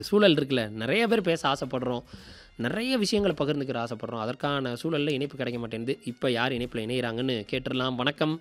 சூழல் இருக்குல்ல நிறைய பேர் பேச ஆசைப்படுறோம் நிறைய விஷயங்களை பகிர்ந்துக்கிற ஆசைப்படுறோம் அதற்கான சூழலில் இணைப்பு கிடைக்க மாட்டேங்குது இப்போ யார் இணைப்பில் இணைகிறாங்கன்னு கேட்டுடலாம் வணக்கம்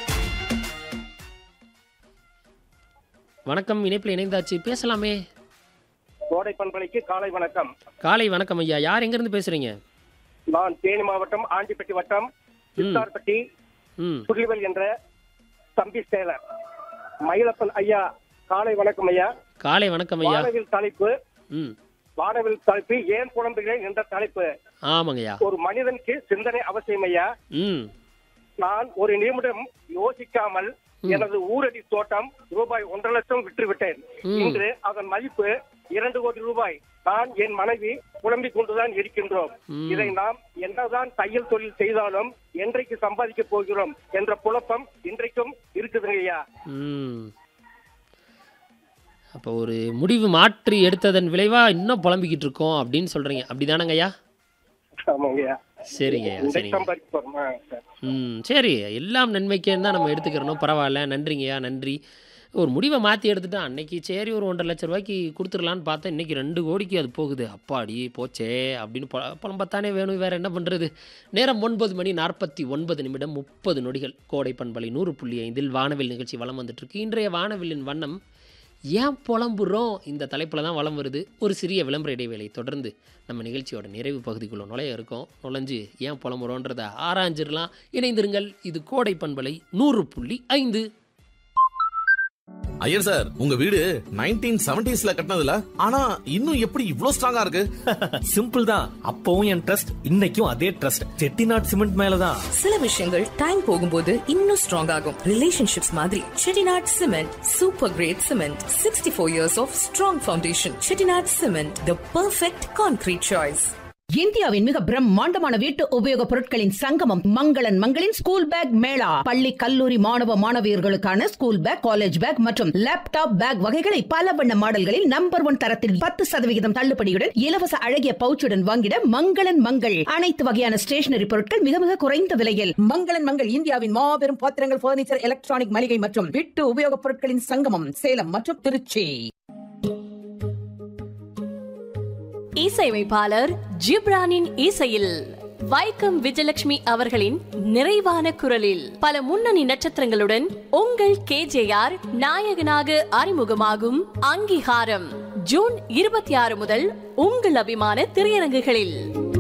வணக்கம் இணைப்பில் இணைந்தாச்சு பேசலாமே கோடை பண்பலைக்கு காலை வணக்கம் காலை வணக்கம் ஐயா யார் எங்கேருந்து பேசுகிறீங்க நான் தேனி மாவட்டம் ஆண்டிப்பட்டி வட்டம் சித்தார்பட்டி ம் புலிவல் என்ற தம்பி சேலர் மயிலப்பன் ஐயா காலை வணக்கம் ஐயா காலை வணக்கம் ஐயா வானவில் தலைப்பு ம் வானவில் தலைப்பு ஏன் புலம்புகிறேன் என்ற தலைப்பு ஆமாங்கய்யா ஒரு மனிதனுக்கு சிந்தனை அவசியம் ஐயா ம் நான் ஒரு நிமிடம் யோசிக்காமல் எனது ஊரடி தோட்டம் ரூபாய் ஒன்றரை லட்சம் விற்று விட்டேன் ம். இன்று அதன் மதிப்பு இரண்டு கோடி ரூபாய் நான் என் மனைவி புலம்பிக் கொண்டுதான் இருக்கின்றோம் ம். இதை நாம் என்னதான் தையல் தொழில் செய்தாலும் என்றைக்கு சம்பாதிக்க போகிறோம் என்ற குழப்பம் இன்றைக்கும் இருக்குதுங்க ஐயா ம் அப்போ ஒரு முடிவு மாற்றி எடுத்ததன் விளைவாக இன்னும் புலம்பிக்கிட்டு இருக்கோம் அப்படின்னு சொல்கிறீங்க அப்படி தானங்க ஐயா ஆமாங்க ஐயா சரிங்க ஐயா இன்றைக்கு சரிங்க சம்பாதிக்க போறோமா சார் ம் சரி எல்லாம் நன்மைக்கே தான் நம்ம எடுத்துக்கிறணும் பரவாயில்ல நன்றிங்கய்யா நன்றி ஒரு முடிவை மாற்றி எடுத்துட்டேன் அன்னைக்கு சரி ஒரு ஒன்றரை லட்ச ரூபாய்க்கு கொடுத்துடலான்னு பார்த்தா இன்றைக்கி ரெண்டு கோடிக்கு அது போகுது அப்பாடி போச்சே அப்படின்னு பொ புலம்பத்தானே வேணும் வேறு என்ன பண்ணுறது நேரம் ஒன்பது மணி நாற்பத்தி ஒன்பது நிமிடம் முப்பது நொடிகள் கோடை பண்பலை நூறு புள்ளி ஐந்தில் வானவில் நிகழ்ச்சி வலம் வந்துட்டுருக்கு இன்றைய வானவில்லின் வண்ணம் ஏன் புலம்புறோம் இந்த தலைப்பில் தான் வலம் வருது ஒரு சிறிய விளம்பர இடைவேளை தொடர்ந்து நம்ம நிகழ்ச்சியோட நிறைவு பகுதிக்குள்ள நுழைய இருக்கோம் நுழைஞ்சு ஏன் புலம்புறோன்றதை ஆராய்ஞ்சிடலாம் இணைந்திருங்கள் இது கோடை பண்பலை நூறு புள்ளி ஐந்து ஐயர் சார் உங்க வீடு நைன்டீன் செவன்டிஸ்ல கட்டினதுல ஆனா இன்னும் எப்படி இவ்ளோ ஸ்ட்ராங்கா இருக்கு சிம்பிள் தான் அப்பவும் என் ட்ரஸ்ட் இன்னைக்கும் அதே ட்ரஸ்ட் செட்டிநாட் சிமெண்ட் மேலதான் சில விஷயங்கள் டைம் போகும்போது இன்னும் ஸ்ட்ராங் ஆகும் ரிலேஷன்ஷிப்ஸ் மாதிரி Chettinad cement super great cement sixty four years of strong foundation Chettinad cement the perfect concrete choice இந்தியாவின் மிக பிரம்மாண்டமான வீட்டு உபயோகப் பொருட்களின் சங்கமம் மங்களன் மங்களின் ஸ்கூல் பேக் மேளா பள்ளி கல்லூரி மாணவ மாணவியர்களுக்கான ஸ்கூல் பேக் காலேஜ் பேக் மற்றும் லேப்டாப் பேக் வகைகளை பல வண்ண மாடல்களில் நம்பர் ஒன் தரத்தில் பத்து சதவிகிதம் தள்ளுபடியுடன் இலவச அழகிய பவுச்சுடன் வாங்கிட மங்களன் மங்கள் அனைத்து வகையான ஸ்டேஷனரி பொருட்கள் மிக மிக குறைந்த விலையில் மங்களன் மங்கள் இந்தியாவின் மாபெரும் பாத்திரங்கள் பர்னிச்சர் எலக்ட்ரானிக் மளிகை மற்றும் வீட்டு உபயோகப் பொருட்களின் சங்கமம் சேலம் மற்றும் திருச்சி இசையமைப்பாளர் ஜிப்ரானின் இசையில் வைக்கம் விஜயலட்சுமி அவர்களின் நிறைவான குரலில் பல முன்னணி நட்சத்திரங்களுடன் உங்கள் கேஜேஆர் நாயகனாக அறிமுகமாகும் அங்கீகாரம் ஜூன் இருபத்தி ஆறு முதல் உங்கள் அபிமான திரையரங்குகளில்